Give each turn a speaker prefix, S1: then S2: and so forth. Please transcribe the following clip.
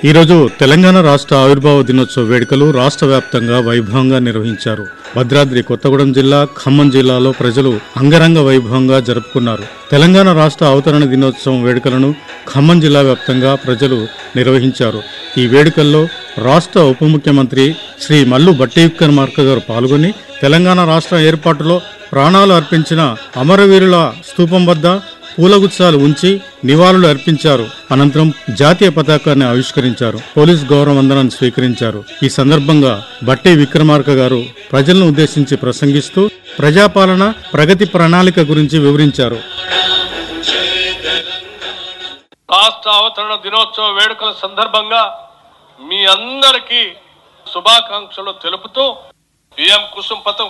S1: ఈరోజు తెలంగాణ రాష్ట్ర ఆవిర్భావ దినోత్సవ వేడుకలు రాష్ట్ర వ్యాప్తంగా వైభవంగా నిర్వహించారు భద్రాద్రి కొత్తగూడెం జిల్లా ఖమ్మం జిల్లాలో ప్రజలు అంగరంగ వైభవంగా జరుపుకున్నారు తెలంగాణ రాష్ట్ర అవతరణ దినోత్సవం వేడుకలను ఖమ్మం జిల్లా వ్యాప్తంగా ప్రజలు నిర్వహించారు ఈ వేడుకల్లో రాష్ట్ర ఉప ముఖ్యమంత్రి శ్రీ మల్లు బట్టి విక్రమార్క గారు పాల్గొని తెలంగాణ రాష్ట్ర ఏర్పాటులో ప్రాణాలు అర్పించిన అమరవీరుల స్తూపం వద్ద పూలగుచ్చాలు ఉంచి నివాళులు అర్పించారు అనంతరం జాతీయ పతాకాన్ని ఆవిష్కరించారు పోలీస్ గౌరవ వందనాన్ని స్వీకరించారు ఈ సందర్భంగా బట్టి విక్రమార్క గారు ప్రజలను ఉద్దేశించి ప్రసంగిస్తూ ప్రజాపాలన ప్రగతి ప్రణాళిక గురించి వివరించారు
S2: రాష్ట్ర అవతరణ దినోత్సవ వేడుకల సందర్భంగా మీ అందరికీ శుభాకాంక్షలు తెలుపుతూ పిఎం కుసుమ్ పథకం